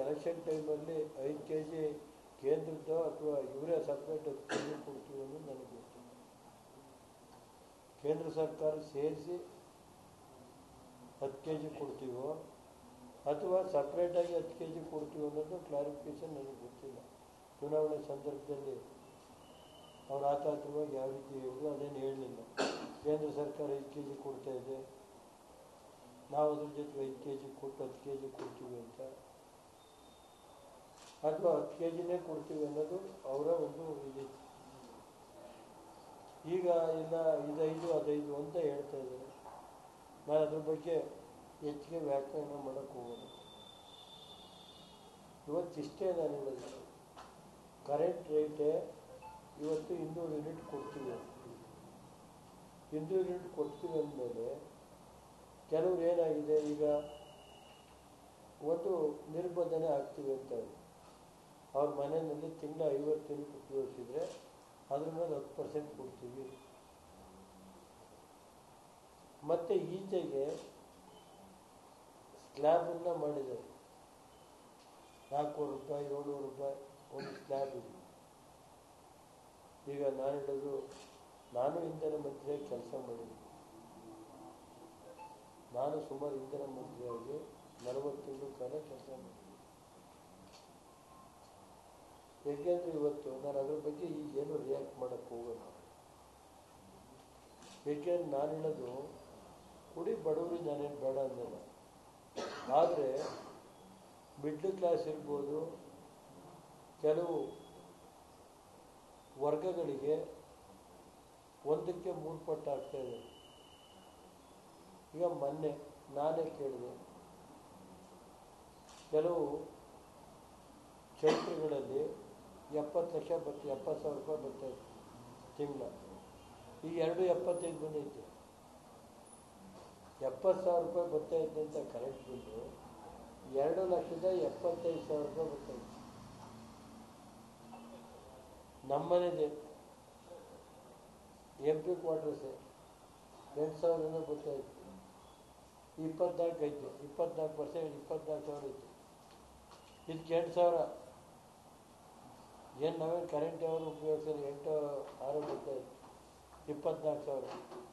election ಟೈಮಲ್ಲಿ ಐದು K G ಕೇಂದ್ರದ್ದೋ ಅಥವಾ ಇವರೇ ಸಪ್ರೇಟ್ ಕೆ ಜಿ ಕೊಡ್ತೀವಿ ಅನ್ನೋದು ನನಗೆ ಗೊತ್ತಿಲ್ಲ ಕೇಂದ್ರ ಸರ್ಕಾರ ಸೇರಿಸಿ ಹತ್ತು ಕೆ ಜಿ ಕೊಡ್ತೀವೋ ಅಥವಾ ಸಪ್ರೇಟಾಗಿ ಹತ್ತು ಕೆ ಜಿ ಕೊಡ್ತೀವಿ ಅನ್ನೋದು ಕ್ಲಾರಿಫಿಕೇಶನ್ ನನಗೆ ಗೊತ್ತಿಲ್ಲ ಚುನಾವಣೆ ಸಂದರ್ಭದಲ್ಲಿ ಅವ್ರು ಆತಾತ್ರವಾಗಿ ಯಾವ ರೀತಿ ಹೇಳಿದ್ರು ಅದೇನು ಹೇಳಲಿಲ್ಲ ಕೇಂದ್ರ ಸರ್ಕಾರ ಐದು ಕೆ ಜಿ ಕೊಡ್ತಾ ಇದೆ ನಾವು ಅದ್ರ ಜೊತೆಗೆ ಐದು ಕೆ ಜಿ ಕೊಟ್ಟು ಹತ್ತು ಕೆ ಜಿ ಕೊಡ್ತೀವಿ ಅಂತ ಅಥವಾ ಹತ್ತು ಕೆ ಜಿನೇ ಕೊಡ್ತೀವಿ ಅನ್ನೋದು ಅವರ ಒಂದು ಇದಿತ್ತು ಈಗ ಇಲ್ಲ ಇದೈದು ಅದೈದು ಅಂತ ಹೇಳ್ತಾ ಇದ್ದಾರೆ ನಾನು ಅದ್ರ ಬಗ್ಗೆ ಹೆಚ್ಚಿಗೆ ವ್ಯಾಖ್ಯಾನ ಮಾಡೋಕ್ಕೆ ಹೋಗೋಣ ಇವತ್ತಿಷ್ಟೇ ನಾನು ಹೇಳೋದು ಕರೆಂಟ್ ರೇಟೇ ಇವತ್ತು ಇನ್ನೂರು ಯೂನಿಟ್ ಕೊಡ್ತೀವಿ ಇನ್ನೂರು ಯೂನಿಟ್ ಕೊಡ್ತೀವಿ ಅಂದಮೇಲೆ ಕೆಲವ್ರು ಏನಾಗಿದೆ ಈಗ ಒಂದು ನಿರ್ಬಂಧನೆ ಆಗ್ತೀವಿ ಅಂತಾರೆ ಅವ್ರ ಮನೆಯಲ್ಲಿ ತಿಂಗಳ ಐವತ್ತು ಯೂನಿಟ್ ಉಪಯೋಗಿಸಿದ್ರೆ ಅದ್ರ ಮೇಲೆ ಹತ್ತು ಪರ್ಸೆಂಟ್ ಕೊಡ್ತೀವಿ ಮತ್ತು ಈಚೆಗೆ ಸ್ಲ್ಯಾಬನ್ನು ಮಾಡಿದ್ದಾರೆ ನಾಲ್ಕುನೂರು ರೂಪಾಯಿ ಏಳ್ನೂರು ರೂಪಾಯಿ ಒಂದು ಸ್ಲ್ಯಾಬ್ ಇದೆ ಈಗ ನಾನು ಹೇಳೋದು ನಾನು ಇಂಧನ ಮಂತ್ರಿಯಾಗಿ ಕೆಲಸ ಮಾಡಿದ್ದೀನಿ ನಾನು ಸುಮಾರು ಇಂಧನ ಮಂತ್ರಿಯಾಗಿ ನಲವತ್ತು ತಿಂಗಳ ಕಾಲ ಕೆಲಸ ಮಾಡಿದ್ದೀನಿ ಏಕೆಂದರೆ ಇವತ್ತು ನಾನು ಅದ್ರ ಬಗ್ಗೆ ಈಗೇನು ರಿಯಾಕ್ಟ್ ಮಾಡೋಕ್ಕೆ ಹೋಗಲ್ಲ ಏಕೆಂದ್ರೆ ನಾನು ಹೇಳೋದು ಕುಡಿ ಬಡವರಿಗೆ ನಾನೇನು ಬೇಡ ಅಂದಿಲ್ಲ ಆದರೆ ಮಿಡ್ಲ್ ಕ್ಲಾಸ್ ಇರ್ಬೋದು ಕೆಲವು ವರ್ಗಗಳಿಗೆ ಒಂದಕ್ಕೆ ಮೂರು ಪಟ್ಟು ಆಗ್ತಾ ಇದೆ ಈಗ ಮೊನ್ನೆ ನಾನೇ ಕೇಳಿದೆ ಕೆಲವು ಚೈತ್ರಗಳಲ್ಲಿ ಎಪ್ಪತ್ತು ಲಕ್ಷ ಬರ್ತದೆ ಎಪ್ಪತ್ತು ಸಾವಿರ ರೂಪಾಯಿ ಬರ್ತಾ ಇತ್ತು ತಿಂಗಳ ಈಗ ಎರಡು ಎಪ್ಪತ್ತೈದು ಬಂದೈತೆ ಎಪ್ಪತ್ತು ಸಾವಿರ ರೂಪಾಯಿ ಬರ್ತಾ ಇದ್ದೆ ಅಂತ ಕರೆಂಟ್ ಬಿಲ್ಲು ಎರಡು ಲಕ್ಷದ ಎಪ್ಪತ್ತೈದು ಸಾವಿರ ರೂಪಾಯಿ ಬರ್ತಾ ಇತ್ತು ನಮ್ಮನೇದೆ ಎಂ ಪಿ ಕ್ವಾರ್ಟರ್ಸೆ ಎಂಟು ಸಾವಿರದಿಂದ ಬರ್ತಾ ಇತ್ತು ಇಪ್ಪತ್ನಾಲ್ಕು ಐತೆ ಇಪ್ಪತ್ನಾಲ್ಕು ಪರ್ಸೆಂಟ್ ಇಪ್ಪತ್ನಾಲ್ಕು ಸಾವಿರ ಐತೆ ಇದಕ್ಕೆ ಎಂಟು ಸಾವಿರ ಏನು ನಾವೇನು ಕರೆಂಟ್ ಯಾವಾಗ ಉಪಯೋಗಿಸೋದು ಎಂಟು ಆರು ಬರ್ತಾ ಇತ್ತು ಇಪ್ಪತ್ನಾಲ್ಕು ಸಾವಿರ